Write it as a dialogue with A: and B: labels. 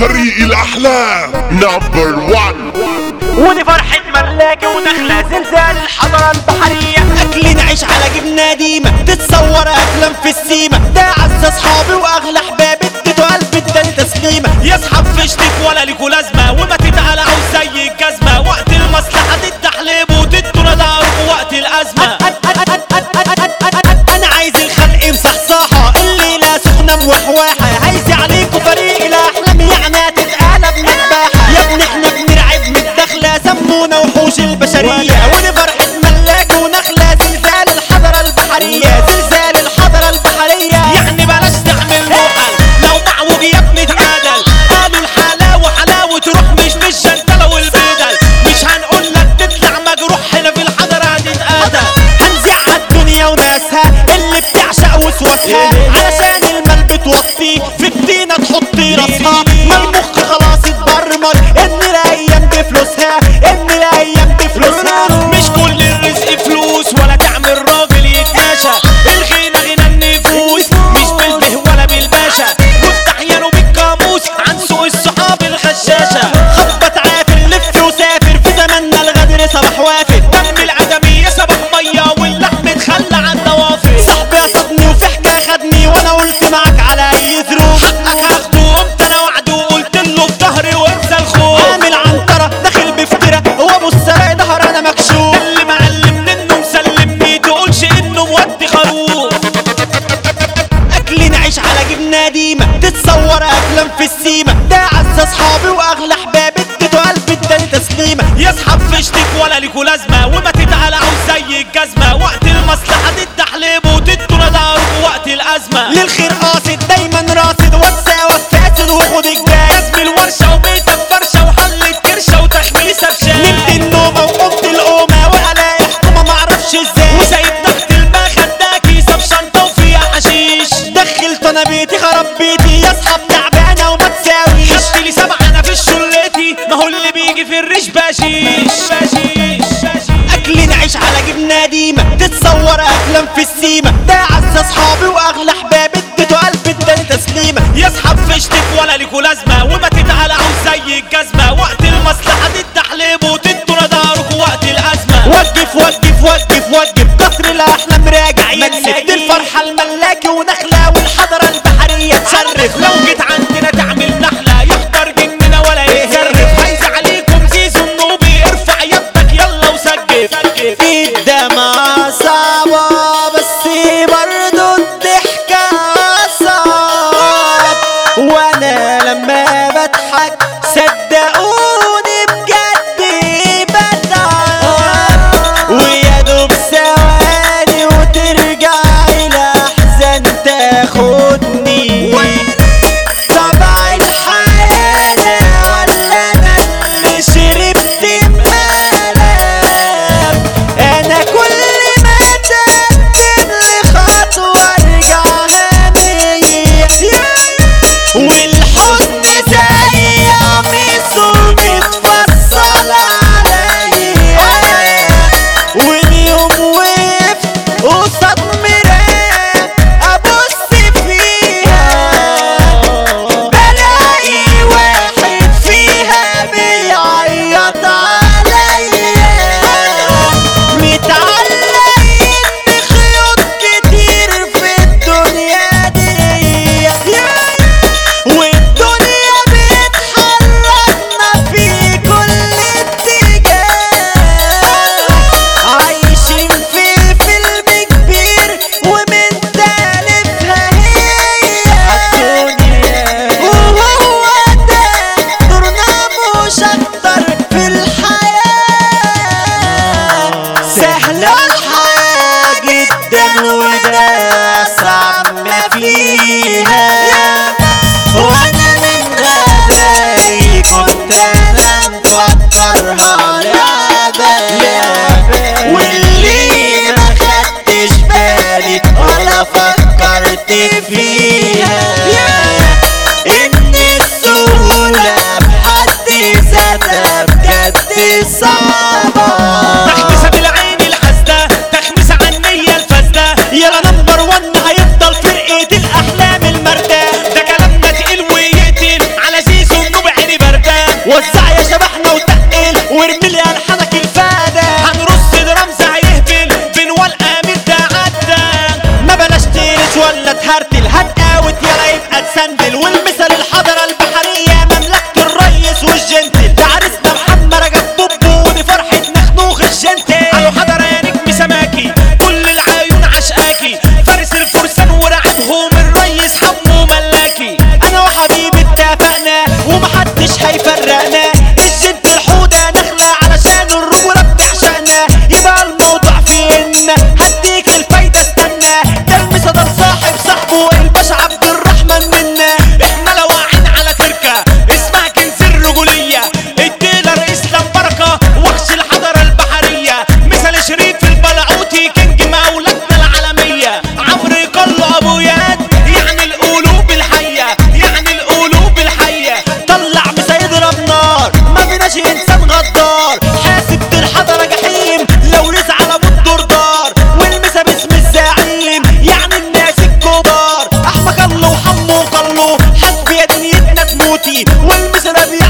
A: فريق الاحلام نمبر 1
B: ودي فرحة ملاكي وداخلة زلزال الحضارة البحرية
C: اكل نعيش على جبنة ديمة تتصور افلام في السيمة ده اعز اصحابي واغلى احبابي اديته قلب اداني تسليمة
D: يا اصحاب فشتك ولا ليكوا لازمه وما تتعلقوا زي الجزمه وقت المصلحه تتحلبوا وتدوا نداركوا وقت الازمه
C: انا عايز الخلق مصحصحة الليلة سخنة موحواحة عايز عليكم فريق الاحلام يعني هتتقلب مذبحة يا ابني احنا بنرعب من الدخلة سمونا وحوش البشرية ودي فرحة ملاك ونخلة زلزال الحضرة البحرية زلزال الحضرة البحرية
D: يعني بلاش تعمل محل لو معوج يا ابني اتعادل قالوا الحلاوه حلاوه روح مش بالجنتله والبدل مش هنقول لك تطلع مجروح هنا في الحضره هتتقاتل
C: هنزع الدنيا وناسها اللي بتعشق وسواسها علشان المال بتوطي في الدينة تحطي راسها ما المخ خلاص اتبرمج ان الايام بفلوسها ان الايام بفلوسها
D: مش كل الرزق فلوس ولا تعمل راجل يتماشى الغنى غنى النفوس مش بالبه ولا بالباشا وافتح يانو بالقاموس عن سوق الصحاب الغشاشة
C: خبط عافر لف وسافر في زماننا الغدر صباح وافر
D: دم العدمية صباح مية واللحم اتخلى عن نوافل
C: صاحبي قصدني وفي حكايه خدني وانا قلت معاك على اي ظروف
D: حقك هاخده قمت انا وعده وقلت له في ظهري وانسى الخوف
C: عامل عنترة داخل بفترة هو ابو السراي ظهر انا مكشوف
D: اللي معلم منه مسلمني تقولش انه مودي خروف
C: اكل نعيش على جبنة ديمة تتصور افلام في السيمة ده اعز اصحابي واغلى احبابي اديته قلب اداني تسليمة
D: يا اصحاب فشتك ولا ليكوا لازمه وما تتعلقوا زي الجزمه وقت المصلحه تتحلبوا وتدوا نداركوا وقت الازمه
C: للخير قاصد دايما راصد واتساوى فاسد وخد الجاي
D: لازم الورشه وبيتك فرشه وحلة كرشه وتخميسه بشاي
C: نمت النومة وقمت القومة والاقي حكومة معرفش ازاي
D: وسايب تحت المخد ده كيسه بشنطه وفيها حشيش
C: دخلت انا بيتي خرب بيتي يا اصحاب تعبانة وما تساويش
D: خدت لي سبعه انا في شلتي ما هو اللي بيجي في الريش باشيش باشيش باشيش
C: اكل نعيش على جبنة ديمة تتصور افلام في السيمة ده اعز اصحابي واغلى احبابي اديته قلب اداني تسليمة
D: يا اصحاب فشتك ولا ليكوا لازمه وما تتعلقوا زي الجزمه وقت المصلحه تتحلبوا وتدوا نداركوا وقت الازمه
C: وقف وقف وقف وقف قصر الاحلام راجع مكسب دي الفرحة الملاكي ونخلة والحضرة البحرية تشرف
D: لو جيت عندنا تعمل نحله يحضر جننا ولا يهرف عايز عليكم زيزو النوبي ارفع يدك يلا وسجف
C: في الدمع صعبة بس برضو الضحكة صعب وانا لما بضحك صدقوني بجد بتعب ويا دوب ثواني وترجع الاحزان تاخدني طبع الحياة ولا انا اللي شربت مقلب انا كل ما تقدم لخطوة ارجع هنية والحزن زي قميص دخلتي والمسرة